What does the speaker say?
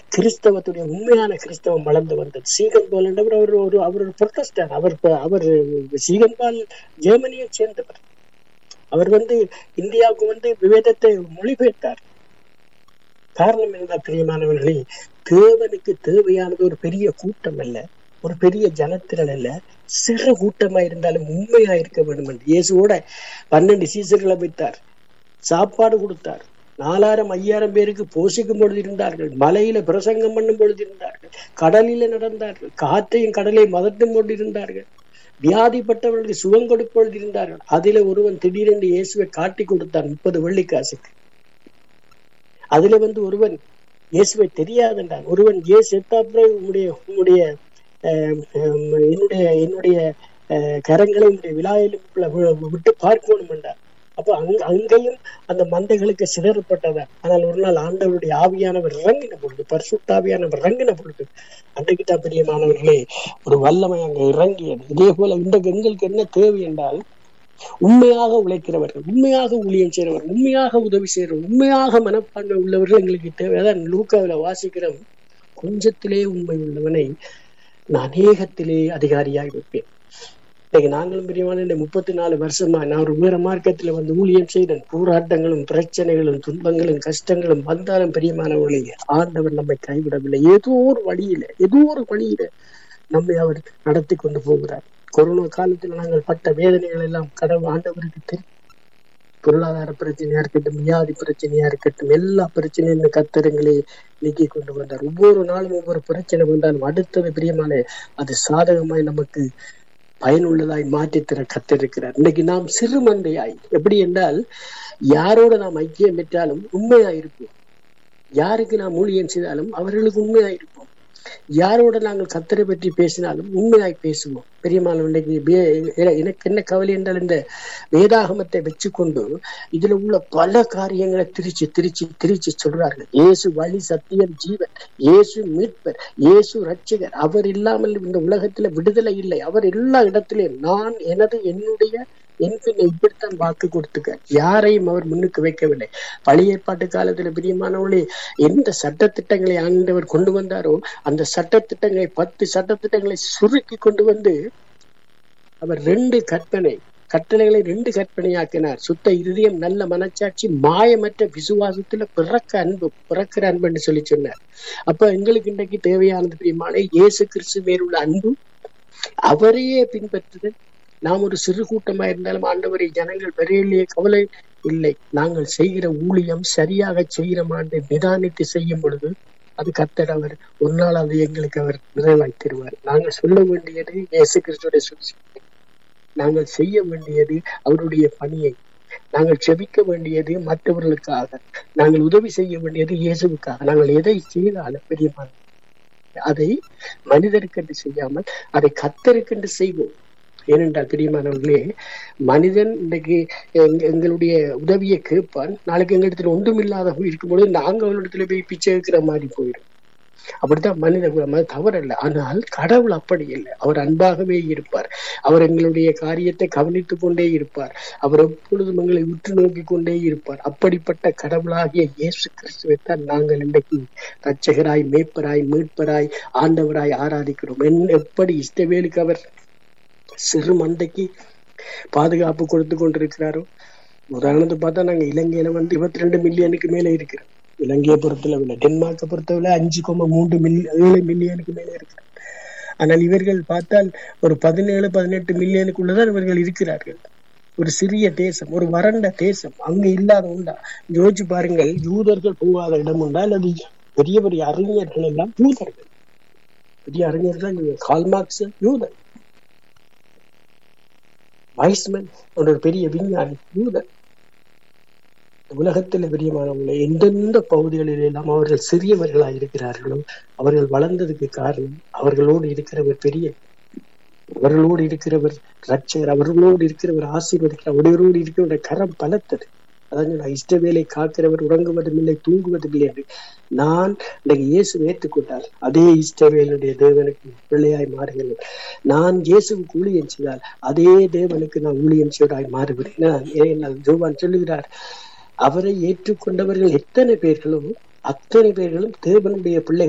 கிறிஸ்தவத்துடைய உண்மையான கிறிஸ்தவம் வளர்ந்து வந்தது சீகன்பால் என்றவர் அவர் ஒரு அவர் ஒரு புரொட்டஸ்டர் அவர் ப- அவர் சீகன்பால் ஜெர்மனியை சேர்ந்தவர் அவர் வந்து இந்தியாவுக்கு வந்து விவேதத்தை மொழிபெயர்த்தார் காரணம் என்ன பிரியமானவர்களே தேவனுக்கு தேவையானது ஒரு பெரிய கூட்டம் அல்ல ஒரு பெரிய ஜனத்திரள் அல்ல சிறு கூட்டமா இருந்தாலும் உண்மையா இருக்க வேண்டும் என்று இயேசுவோட பன்னெண்டு சீசர்களை வைத்தார் சாப்பாடு கொடுத்தார் நாலாயிரம் ஐயாயிரம் பேருக்கு போஷிக்கும் பொழுது இருந்தார்கள் மலையில பிரசங்கம் பண்ணும் பொழுது இருந்தார்கள் கடலில நடந்தார்கள் காற்றையும் கடலையும் மதட்டும் கொண்டு இருந்தார்கள் வியாதிப்பட்டவர்களுக்கு சுகம் கொடுக்கும் பொழுது இருந்தார்கள் அதில ஒருவன் திடீரென்று இயேசுவை காட்டி கொடுத்தான் முப்பது வெள்ளிக்காசுக்கு அதுல வந்து ஒருவன் இயேசுவை தெரியாதென்றான் ஒருவன் இயேசு செத்தாப்புறம் உன்னுடைய உன்னுடைய அஹ், ஹம், என்னுடைய என்னுடைய அஹ், கரங்களை உன்னுடைய விழாயிலுக்குள்ள வி- விட்டு பார்க்கணும் என்றார் அப்போ அங்க அங்கேயும் அந்த மந்தைகளுக்கு சிதறப்பட்டதா ஆனால் ஒரு நாள் ஆண்டவருடைய ஆவியானவர் இறங்கின பொழுது பரிசுத்தாவியானவர் இறங்கின பொழுது அன்றைக்கு தான் பிரியமானவர்களே ஒரு வல்லமை அங்க இறங்கியது இதே போல இன்றைக்கு எங்களுக்கு என்ன தேவை என்றால் உண்மையாக உழைக்கிறவர்கள் உண்மையாக ஊழியம் செய்கிறவர்கள் உண்மையாக உதவி செய்கிறவர்கள் உண்மையாக மனப்பான்மை உள்ளவர்கள் எங்களுக்கு தேவைதான் லூக்காவில வாசிக்கிறோம் கொஞ்சத்திலே உண்மை உள்ளவனை நான் அநேகத்திலே அதிகாரியாய் வைப்பேன் இன்னைக்கு நாங்களும் பிரியமான இந்த முப்பத்தி நாலு வருஷமா நான் ஒரு வேற மார்க்கத்துல வந்து ஊழியம் செய்தேன் போராட்டங்களும் பிரச்சனைகளும் துன்பங்களும் கஷ்டங்களும் வந்தாலும் பிரியமானவர்களே ஆண்டவர் நம்மை கைவிடவில்லை ஏதோ ஒரு வழியில ஏதோ ஒரு வழியில நம்மை அவர் நடத்தி கொண்டு போகிறார் கொரோனா காலத்தில் நாங்கள் பட்ட வேதனைகள் எல்லாம் கடவுள் ஆண்டவருக்கு தெரியும் பொருளாதார பிரச்சனையா இருக்கட்டும் வியாதி பிரச்சனையா இருக்கட்டும் எல்லா பிரச்சனையும் கத்தரங்களே நீக்கி கொண்டு வந்தார் ஒவ்வொரு நாளும் ஒவ்வொரு பிரச்சனை வந்தாலும் அடுத்தது பிரியமான அது சாதகமாய் நமக்கு பயனுள்ளதாய் மாற்றித் தர கத்திருக்கிறார் இன்னைக்கு நாம் சிறு மந்தையாய் எப்படி என்றால் யாரோட நாம் ஐக்கியம் பெற்றாலும் உண்மையா இருப்போம் யாருக்கு நாம் ஊழியம் செய்தாலும் அவர்களுக்கு உண்மையா இருப்போம் யாரோட நாங்கள் கத்தரை பற்றி பேசினாலும் உண்மையாய் பேசுவோம் பெரியமான இன்னைக்கு வே- எ- எனக்கு என்ன கவலை என்றால் இந்த வேதாகமத்தை வச்சுக்கொண்டு இதுல உள்ள பல காரியங்களை திரிச்சு திரிச்சு திரிச்சு சொல்றார்கள் இயேசு வழி சத்தியம் ஜீவன் இயேசு மீட்பர் இயேசு ரட்சகர் அவர் இல்லாமல் இந்த உலகத்துல விடுதலை இல்லை அவர் எல்லா இடத்திலும் நான் எனது என்னுடைய என் பின்ன இப்படித்தான் வாக்கு கொடுத்துக்க யாரையும் அவர் முன்னுக்கு வைக்கவில்லை பழைய ஏற்பாட்டு காலத்துல பிரியமானவர்களே எந்த சட்டத்திட்டங்களை ஆண்டவர் கொண்டு வந்தாரோ அந்த சட்டத்திட்டங்களை பத்து சட்டத்திட்டங்களை சுருக்கி கொண்டு வந்து அவர் ரெண்டு கற்பனை கட்டளைகளை ரெண்டு கற்பனையாக்கினார் சுத்த இருதயம் நல்ல மனச்சாட்சி மாயமற்ற விசுவாசத்துல பிறக்க அன்பு பிறக்கிற அன்புன்னு சொல்லி சொன்னார் அப்ப எங்களுக்கு இன்றைக்கு தேவையானது பிரியமான இயேசு கிறிஸ்து மேலுள்ள அன்பு அவரையே பின்பற்றுதல் நாம் ஒரு சிறு கூட்டமா இருந்தாலும் ஆண்டவரை ஜனங்கள் பெரியலையே கவலை இல்லை நாங்கள் செய்கிற ஊழியம் சரியாக செய்கிறோமான்னு நிதானித்து செய்யும் பொழுது அது கத்தர் அவர் ஒரு நாள் அது எங்களுக்கு அவர் நிறைவாய் தருவார் நாங்கள் சொல்ல வேண்டியது இயேசு கிறிஸ்துடைய சுவிசேஷம் நாங்கள் செய்ய வேண்டியது அவருடைய பணியை நாங்கள் செபிக்க வேண்டியது மற்றவர்களுக்காக நாங்கள் உதவி செய்ய வேண்டியது இயேசுவுக்காக நாங்கள் எதை செய்தாலும் பெரியமான அதை மனிதருக்கென்று செய்யாமல் அதை கத்தருக்கென்று செய்வோம் ஏனென்றால் பிரியமானவர்களே மனிதன் இன்றைக்கு எங்க- எங்களுடைய உதவியை கேட்பான் நாளைக்கு எங்க இடத்துல ஒன்றும் இல்லாத இருக்கும்போது நாங்க அவளிடத்துல போய் பிச்சை எடுக்கிற மாதிரி போயிடும் அப்படித்தான் மனித குலம் அது தவறல்ல ஆனால் கடவுள் அப்படி இல்லை அவர் அன்பாகவே இருப்பார் அவர் எங்களுடைய காரியத்தை கவனித்துக் கொண்டே இருப்பார் அவர் எப்பொழுதும் எங்களை உற்று நோக்கி கொண்டே இருப்பார் அப்படிப்பட்ட கடவுளாகிய இயேசு கிறிஸ்துவைத்தான் நாங்கள் இன்றைக்கு ரட்சகராய் மேய்ப்பராய் மீட்பராய் ஆண்டவராய் ஆராதிக்கிறோம் என் எப்படி இஷ்டவேலுக்கு அவர் சிறு மந்தைக்கு பாதுகாப்பு கொடுத்து கொண்டிருக்கிறாரோ உதாரணத்துக்கு பார்த்தா நாங்க இலங்கையில வந்து இருபத்தி ரெண்டு மில்லியனுக்கு மேல இருக்கிறோம் இலங்கையை பொறுத்தளவுல டென்மார்க்கை பொறுத்தவரை அஞ்சு கோம மூன்று மில்லியன் ஏழு மில்லியனுக்கு மேல இருக்கிறோம் ஆனால் இவர்கள் பார்த்தால் ஒரு பதினேழு பதினெட்டு மில்லியனுக்குள்ளதான் இவர்கள் இருக்கிறார்கள் ஒரு சிறிய தேசம் ஒரு வறண்ட தேசம் அங்க இல்லாத உண்டா யோசிச்சு பாருங்கள் யூதர்கள் போகாத இடம் உண்டா அல்லது பெரிய பெரிய அறிஞர்கள் எல்லாம் யூதர்கள் பெரிய அறிஞர்கள் கால்மார்க்ஸ் யூதர் வைஸ்மன் ஒரு பெரிய விஞ்ஞானி யூதர் உலகத்தில் பிரியமானவங்களை எந்தெந்த பகுதிகளில் எல்லாம் அவர்கள் சிறியவர்களாய் இருக்கிறார்களோ அவர்கள் வளர்ந்ததுக்கு காரணம் அவர்களோடு இருக்கிறவர் பெரிய அவர்களோடு இருக்கிறவர் ரட்சகர் அவர்களோடு இருக்கிறவர் ஆசீர்வதிக்கிறார் அவர்களோடு இருக்கிறவர் கரம் பலத்தது அதான் நான் இஷ்டவேலை காக்கிறவர் உறங்குவதும் இல்லை தூங்குவதும் இல்லை என்று நான் இன்றைக்கு இயேசு ஏற்றுக்கொண்டால் அதே இஷ்டவேலுடைய தேவனுக்கு பிள்ளையாய் மாறுகிறேன் நான் இயேசுவுக்கு ஊழியம் செய்தால் அதே தேவனுக்கு நான் ஊழியம் செய்வதாய் மாறுகிறேன் நான் ஏன் ஜோவான் சொல்லுகிறார் அவரை ஏற்றுக்கொண்டவர்கள் எத்தனை பேர்களும் அத்தனை பேர்களும் தேவனுடைய பிள்ளைகள்